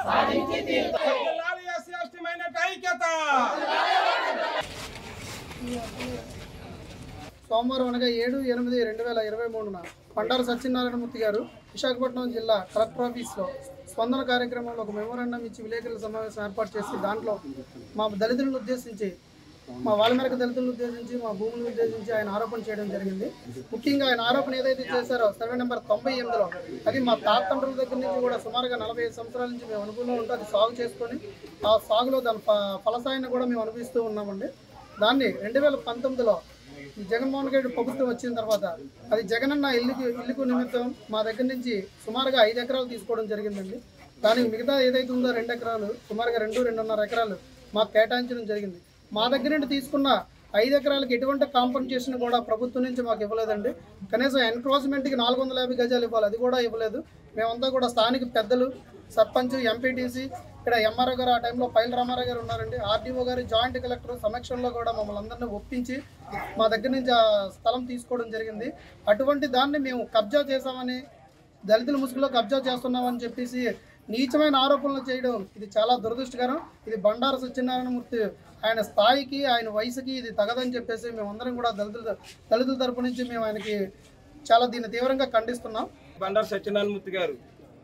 వర్ధిల్లాలి SC ST minority ఐక్యత సోమవారం అనగా ఏడు ఎనిమిది రెండు వేల ఇరవై మూడున పండారు సత్యనారాయణమూర్తి గారు విశాఖపట్నం జిల్లా కలెక్టర్ ఆఫీస్లో స్పందన కార్యక్రమంలో ఒక మెమోరాండం ఇచ్చి విలేకరుల సమావేశం ఏర్పాటు చేసి దాంట్లో మా దళితులను ఉద్దేశించి మా వాల్మీకి దళితులను ఉద్దేశించి మా భూములను ఉద్దేశించి ఆయన ఆరోపణ చేయడం జరిగింది ముఖ్యంగా ఆయన ఆరోపణ ఏదైతే చేశారో సర్వే నెంబర్ తొంభై ఎనిమిదిలో అది మా తాతండ్రుల దగ్గర నుంచి కూడా సుమారుగా నలభై ఐదు సంవత్సరాల నుంచి మేము అనుభవంలో ఉంటే అది సాగు చేసుకొని ఆ సాగులో దాని ఫ- ఫలసాయాన్ని కూడా మేము అనుభవిస్తూ ఉన్నామండి దాన్ని రెండు వేల పంతొమ్మిదిలో ఈ జగన్మోహన్ రెడ్డి ప్రభుత్వం వచ్చిన తర్వాత అది జగనన్న ఇల్లుకు ఇల్లుకు నిమిత్తం మా దగ్గర నుంచి సుమారుగా ఐదు ఎకరాలు తీసుకోవడం జరిగిందండి దానికి మిగతా ఏదైతే ఉందో రెండు ఎకరాలు సుమారుగా రెండు రెండున్నర ఎకరాలు మాకు కేటాయించడం జరిగింది మా దగ్గర నుండి తీసుకున్న ఐదు ఎకరాలకు ఎటువంటి కాంపన్సేషన్ కూడా ప్రభుత్వం నుంచి మాకు ఇవ్వలేదండి కనీసం ఎన్క్రోచ్మెంట్కి నాలుగు వందల యాభై గజాలు ఇవ్వాలి అది కూడా ఇవ్వలేదు మేమంతా కూడా స్థానిక పెద్దలు సర్పంచ్ ఎంపీటీసీ ఇక్కడ ఎంఆర్ఓ గారు ఆ టైంలో పైల రామారావు గారు ఉన్నారండి ఆర్డీఓ గారు జాయింట్ కలెక్టర్ సమక్షంలో కూడా మమ్మల్ని అందరినీ ఒప్పించి మా దగ్గర నుంచి ఆ స్థలం తీసుకోవడం జరిగింది అటువంటి దాన్ని మేము కబ్జా చేశామని దళితుల ముసుగులో కబ్జా చేస్తున్నామని చెప్పేసి నీచమైన ఆరోపణలు చేయడం ఇది చాలా దురదృష్టకరం ఇది బండారు సత్యనారాయణమూర్తి ఆయన స్థాయికి ఆయన వయసుకి ఇది తగదని చెప్పేసి మేమందరం కూడా దళితుల దళితుల తరపు నుంచి మేము ఆయనకి చాలా దీన్ని తీవ్రంగా ఖండిస్తున్నాం బండారు సత్యనారాయణమూర్తి గారు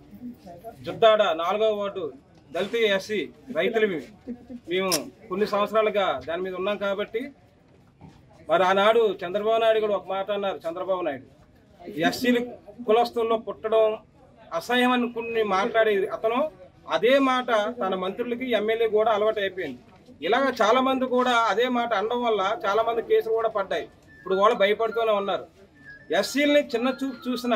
జుద్దాడ నాలుగవ వార్డు దళిత ఎస్సీ రైతులవి మేము కొన్ని సంవత్సరాలుగా దాని మీద ఉన్నాం కాబట్టి మరి ఆనాడు చంద్రబాబు నాయుడు కూడా ఒక మాట అన్నారు చంద్రబాబు నాయుడు ఎస్సీలు కులస్తుల్లో పుట్టడం అసహ్యం అనుకుని మాట్లాడే అతను అదే మాట తన మంత్రులకి ఎమ్మెల్యే కూడా అలవాటు అయిపోయింది ఇలాగ చాలా మంది కూడా అదే మాట అనడం వల్ల చాలా మంది కేసులు కూడా పడ్డాయి ఇప్పుడు వాళ్ళు భయపడుతూనే ఉన్నారు ఎస్సీలని చిన్న చూపు చూసిన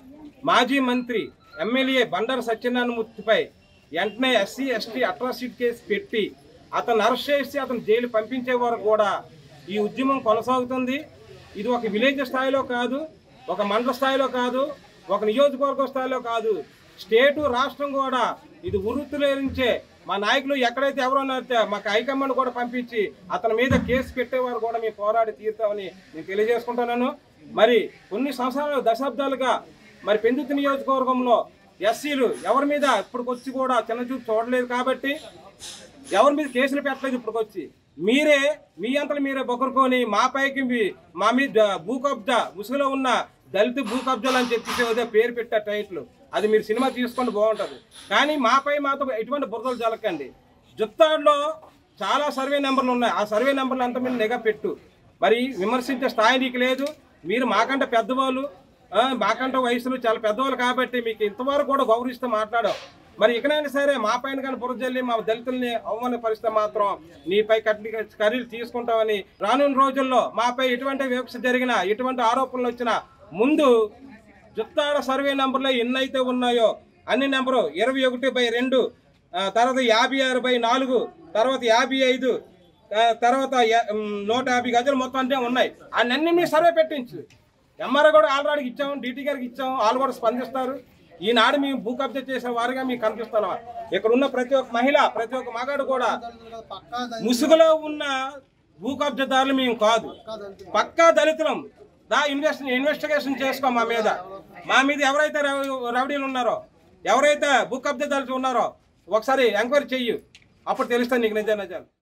మాజీ మంత్రి ఎమ్మెల్యే బండారు సత్యనారాయణమూర్తిపై వెంటనే ఎస్సీ ఎస్టీ అట్రాసిటీ కేసు పెట్టి అతను అరెస్ట్ చేసి అతను జైలు పంపించే వరకు కూడా ఈ ఉద్యమం కొనసాగుతుంది ఇది ఒక విలేజ్ స్థాయిలో కాదు ఒక మండల స్థాయిలో కాదు ఒక నియోజకవర్గ స్థాయిలో కాదు స్టేటు రాష్ట్రం కూడా ఇది ఉరుతులేరించే మా నాయకులు ఎక్కడైతే ఎవరో ఉన్నారో మాకు హైకమాండ్ కూడా పంపించి అతని మీద కేసు పెట్టేవారు కూడా మేము పోరాడి తీరుతామని నేను తెలియజేసుకుంటున్నాను మరి కొన్ని సంవత్సరాలు దశాబ్దాలుగా మరి పెందుతు నియోజకవర్గంలో ఎస్సీలు ఎవరి మీద ఇప్పటికొచ్చి కూడా చిన్న చూపు చూడలేదు కాబట్టి ఎవరి మీద కేసులు పెట్టలేదు ఇప్పటికొచ్చి మీరే మీ అంతలు మీరే బొకరుకొని మా పైకి మీ- మా మీద భూ కబ్జా ముసుగులో ఉన్న దళిత భూ కబ్జాలు అని చెప్పేసి ఏదో పేరు పెట్టారు టైటిల్ అది మీరు సినిమా తీసుకుంటే బాగుంటుంది కానీ మాపై మాతో ఎటువంటి బురదలు జరగకండి జుత్తాడులో చాలా సర్వే నెంబర్లు ఉన్నాయి ఆ సర్వే నెంబర్లు అంతా మీరు నిఘా పెట్టు మరి విమర్శించే స్థాయి నీకు లేదు మీరు మాకంటే పెద్దవాళ్ళు ఆ, మాకంటే వయసులు చాలా పెద్దవాళ్ళు కాబట్టి మీకు ఇంతవరకు కూడా గౌరవిస్తూ మాట్లాడాం మరి ఇకనైనా సరే మా పైన కానీ బురజల్లి మా దళితుల్ని అవమానపరిస్తే మాత్రం నీపై కఠిన చర్యలు తీసుకుంటామని రానున్న రోజుల్లో మాపై ఎటువంటి వివక్ష జరిగినా ఎటువంటి ఆరోపణలు వచ్చినా ముందు జుత్తాడ సర్వే నెంబర్లో ఎన్నైతే ఉన్నాయో అన్ని నెంబరు ఇరవై ఒకటి బై రెండు ఆ, తర్వాత యాభై ఆరు బై నాలుగు తర్వాత యాభై ఐదు ఆ, తర్వాత యా- ఉమ్, నూట యాభై గజలు మొత్తం అంటే ఉన్నాయి అన్నీ మీ సర్వే పెట్టించు ఎంఆర్ఓ కూడా ఆల్రెడీ ఇచ్చాం డీటీ గారికి ఇచ్చాం వాళ్ళు కూడా స్పందిస్తారు ఈనాడు మేము భూ కబ్జా చేసే వారిగా మీకు కనిపిస్తున్నాం ఇక్కడ ఉన్న ప్రతి ఒక్క మహిళ ప్రతి ఒక్క మగాడు కూడా పక్కా ముసుగులో ఉన్న భూ కబ్జాదారులు మేము కాదు పక్కా దళితులం దా ఇన్వెస్ట్ ఇన్వెస్టిగేషన్ చేసుకో మా మీద మా మీద ఎవరైతే రౌ- రౌడీలు ఉన్నారో ఎవరైతే భూ కబ్జాదారులు ఉన్నారో ఒకసారి ఎంక్వైరీ చెయ్యి అప్పుడు తెలుస్తుంది నీకు నిజం నిజాలు